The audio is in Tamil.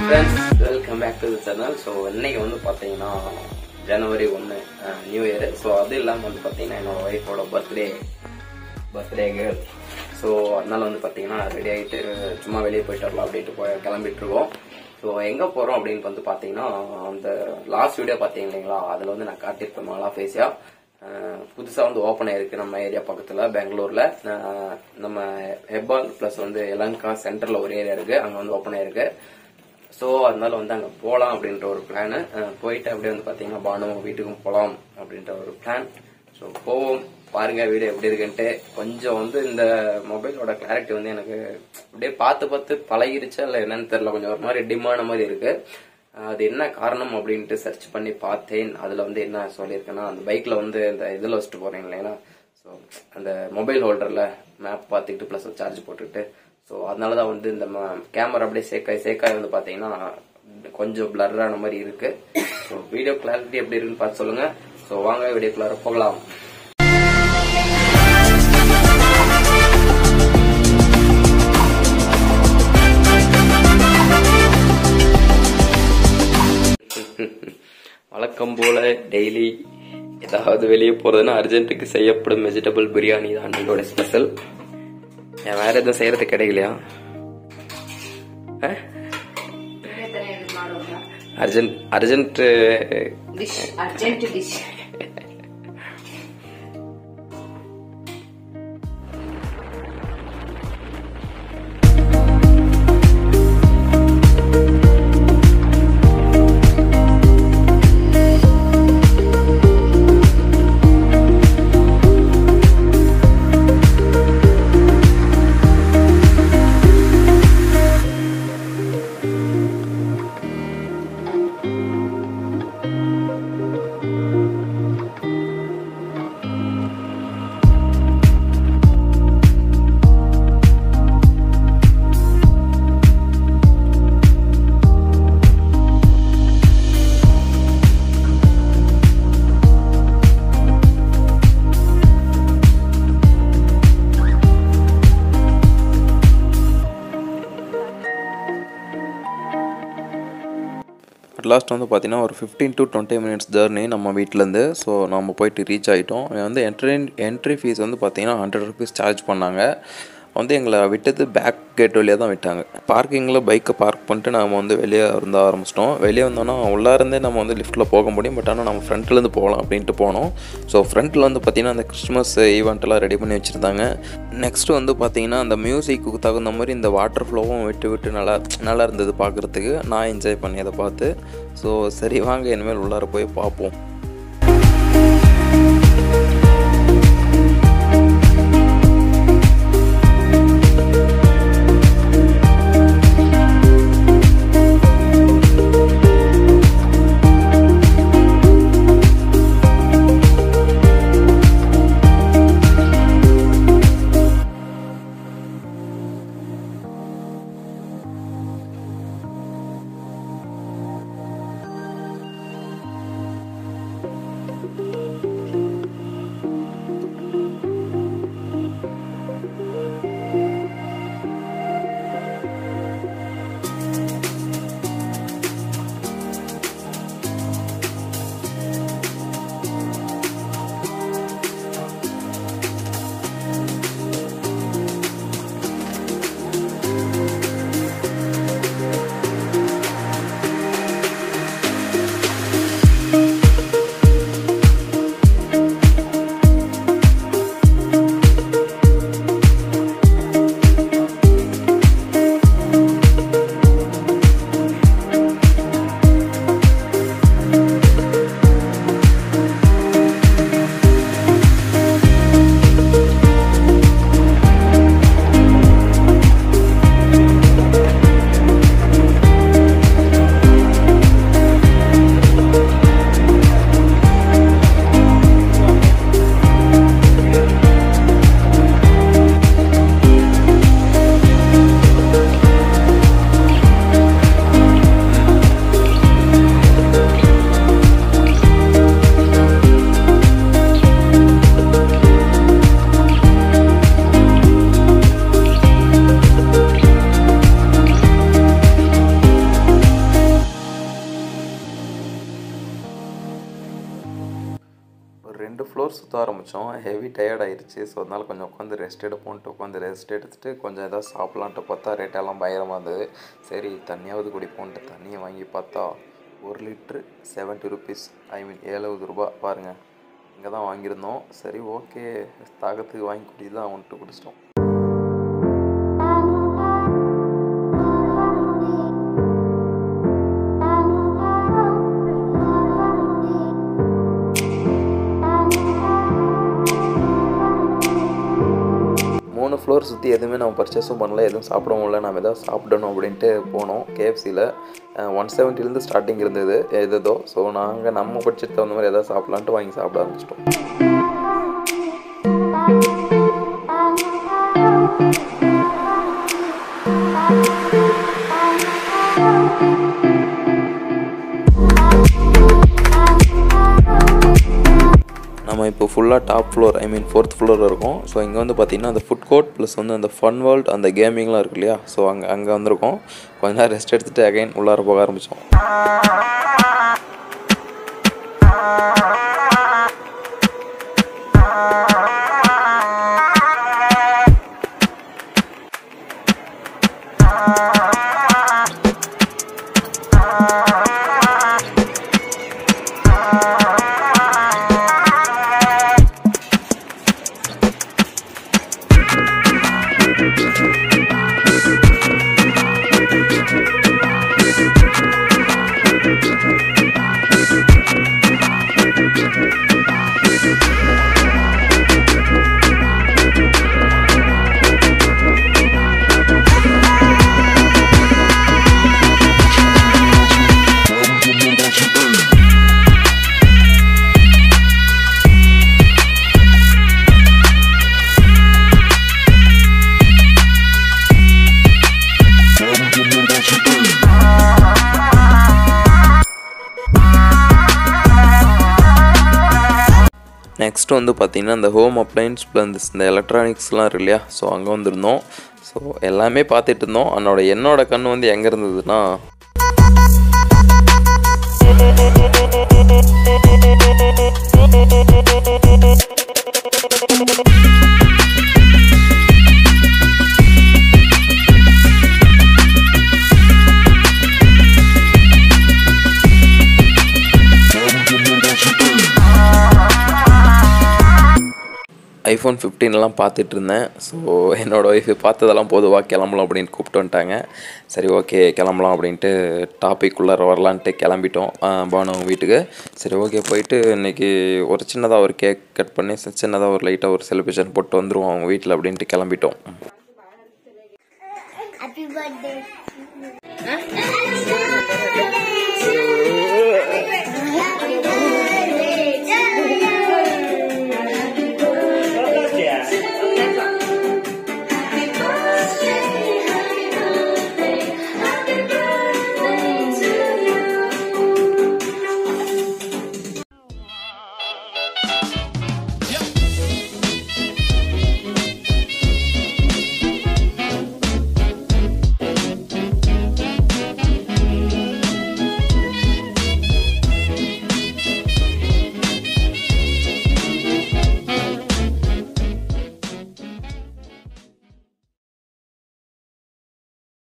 Friends welcome back to the channel so இன்னைக்கு வந்து பார்த்தீங்கன்னா ஜனவரி ஒன்று நியூ இயர் ஸோ அது இல்லாமல் வந்து பார்த்தீங்கன்னா என்னோட ஒய்ஃபோட பர்த்டே பர்த்டே கேர்ள் ஸோ அதனால வந்து பார்த்தீங்கன்னா ரெடி ஆகிட்டு சும்மா வெளியே போயிட்டு வரலாம் அப்படின்ட்டு போய் கிளம்பிட்டு இருக்கோம் ஸோ எங்கே போகிறோம் அப்படின்னு வந்து பார்த்தீங்கன்னா அந்த லாஸ்ட் வீடியோ பார்த்தீங்க இல்லைங்களா அதில் வந்து நான் காட்டியிருப்பேன் மாலா ஃபேஸியா புதுசாக வந்து ஓப்பன் ஆயிருக்கு நம்ம ஏரியா பக்கத்தில் பெங்களூரில் நம்ம ஹெப்பால் ப்ளஸ் வந்து எலங்கா சென்டரில் ஒரு ஏரியா இருக்குது அங்கே வந்து ஓப்பன் ஆயிருக்கு ஸோ அதனால வந்து அங்கே போகலாம் அப்படின்ற ஒரு பிளானு போயிட்டு அப்படியே வந்து பார்த்தீங்கன்னா பானு வீட்டுக்கும் போகலாம் அப்படின்ற ஒரு பிளான் ஸோ போவோம் பாருங்க வீடியோ எப்படி இருக்குன்ட்டு கொஞ்சம் வந்து இந்த மொபைலோட கிளாரிட்டி வந்து எனக்கு அப்படியே பார்த்து பார்த்து பழகிருச்சா இல்லை என்னன்னு தெரியல கொஞ்சம் ஒரு மாதிரி டிமான மாதிரி இருக்கு அது என்ன காரணம் அப்படின்ட்டு சர்ச் பண்ணி பார்த்தேன் அதில் வந்து என்ன சொல்லியிருக்கேன்னா அந்த பைக்கில் வந்து இந்த இதில் வச்சுட்டு போகிறேன் இல்லைங்களா ஸோ அந்த மொபைல் ஹோல்டரில் மேப் பார்த்துக்கிட்டு ப்ளஸ் சார்ஜ் போட்டுக்கிட்டு ஸோ அதனால தான் வந்து இந்த கேமரா அப்படியே சேக்காய் சேக்காய் வந்து பார்த்தீங்கன்னா கொஞ்சம் பிளர்ரான மாதிரி இருக்கு ஸோ வீடியோ கிளாரிட்டி எப்படி இருக்குன்னு பார்த்து சொல்லுங்க ஸோ வாங்க வீடியோக்குள்ளார போகலாம் வழக்கம் போல டெய்லி ஏதாவது வெளியே போறதுன்னா அர்ஜென்ட்டுக்கு செய்யப்படும் வெஜிடபிள் பிரியாணி தான் அன்னையோட ஸ்பெஷல் ஏன் வேற எதுவும் செய்யறது கிடைக்கலையா urgent urgent dish urgent dish at last வந்து பார்த்தீங்கன்னா ஒரு fifteen to twenty minutes journey நம்ம வீட்டிலேருந்து ஸோ நம்ம போயிட்டு ரீச் ஆகிட்டோம் வந்து என்ட்ரி என்ட்ரி ஃபீஸ் வந்து பார்த்தீங்கன்னா ஹண்ட்ரட் ருபீஸ் சார்ஜ் பண்ணாங்க வந்து எங்களை விட்டது பேக் கேட் வழியாக தான் விட்டாங்க பார்க்கிங்கில் பைக்கை பார்க் பண்ணிட்டு நம்ம வந்து வெளியே இருந்த ஆரம்பிச்சிட்டோம் வெளியே வந்தோன்னா உள்ளாருந்தே நம்ம வந்து லிஃப்ட்டில் போக முடியும் பட் ஆனால் நம்ம ஃப்ரண்ட்லேருந்து போகலாம் அப்படின்ட்டு போனோம் ஸோ ஃப்ரண்ட்டில் வந்து பார்த்திங்கன்னா அந்த கிறிஸ்மஸ் ஈவெண்ட்டெல்லாம் ரெடி பண்ணி வச்சுருந்தாங்க நெக்ஸ்ட்டு வந்து பார்த்திங்கன்னா அந்த மியூசிக்கு தகுந்த மாதிரி இந்த வாட்டர் ஃப்ளோவும் விட்டு விட்டு நல்லா நல்லா இருந்தது பார்க்குறதுக்கு நான் என்ஜாய் பண்ணி அதை பார்த்து ஸோ சரி வாங்க இனிமேல் உள்ளார போய் பார்ப்போம் ஃப்ளோர் சுற்ற ஆரம்பித்தோம் ஹெவி டயர்ட் ஆயிடுச்சு ஸோ அதனால கொஞ்சம் உட்காந்து ரெஸ்ட் எடுப்போன்ட்டு உட்காந்து ரெஸ்ட் எடுத்துட்டு கொஞ்சம் எதாவது சாப்பிட்லான்ட்டு பார்த்தா ரேட்டெல்லாம் பயங்கரமாக இருந்தது சரி தண்ணியாவது குடிப்போன்ட்டு தண்ணியை வாங்கி பார்த்தா ஒரு litre seventy rupees I mean எழுபது ரூபா பாருங்கள் இங்கே தான் வாங்கியிருந்தோம் சரி ஓகே தாகத்துக்கு வாங்கி குடி தான் வந்துட்டு குடிச்சிட்டோம் மூணு ஃப்ளோர் சுற்றி எதுவுமே நம்ம பர்ச்சேஸும் பண்ணல எதுவும் சாப்பிடவும் இல்லை நம்ம எதாவது சாப்பிடணும் அப்படின்ட்டு போனோம் கேஎஃப்சியில் ஒன் செவன்ட்டிலேருந்து ஸ்டார்டிங் இருந்தது எதோ ஸோ நாங்கள் நம்ம பட்ஜெட் தகுந்த மாதிரி எதாவது சாப்பிட்லான்ட்டு வாங்கி சாப்பிட ஆரம்பிச்சிட்டோம் நம்ம இப்போ ஃபுல்லாக top floor I mean fourth ஃப்ளோரில் இருக்கோம் ஸோ இங்கே வந்து பார்த்திங்கன்னா அந்த ஃபுட் கோர்ட் ப்ளஸ் வந்து அந்த ஃபன் வேர்ல்ட் அந்த கேமிங்லாம் இருக்கு இல்லையா ஸோ அங்கே அங்கே வந்திருக்கோம் கொஞ்ச நேரம் ரெஸ்ட் எடுத்துகிட்டு அகைன் உள்ளார போக ஆரம்பித்தோம் நெக்ஸ்ட் வந்து பார்த்திங்கன்னா இந்த ஹோம் அப்ளைன்ஸ் ப்ளஸ் இந்த எலக்ட்ரானிக்ஸ்லாம் இருக்கு இல்லையா ஸோ அங்கே வந்திருந்தோம் ஸோ எல்லாமே பார்த்துட்டு இருந்தோம் என்னோட என்னோட கண் வந்து எங்கே இருந்ததுன்னா ஐஃபோன் ஃபிஃப்டீன்லாம் பார்த்துட்டு இருந்தேன் ஸோ என்னோடய ஒய்ஃபு பார்த்ததெல்லாம் பொதுவாக கிளம்பலாம் அப்படின்னு கூப்பிட்டு வந்துட்டாங்க சரி ஓகே கிளம்பலாம் அப்படின்ட்டு டாபிக் உள்ளார வரலான்ட்டு கிளம்பிட்டோம் பானு அவங்க வீட்டுக்கு சரி ஓகே போயிட்டு இன்றைக்கி ஒரு சின்னதாக ஒரு கேக் கட் பண்ணி சின்னதாக ஒரு லைட்டாக ஒரு செலிப்ரேஷன் போட்டு வந்துடுவோம் அவங்க வீட்டில் அப்படின்ட்டு கிளம்பிட்டோம் Happy birthday.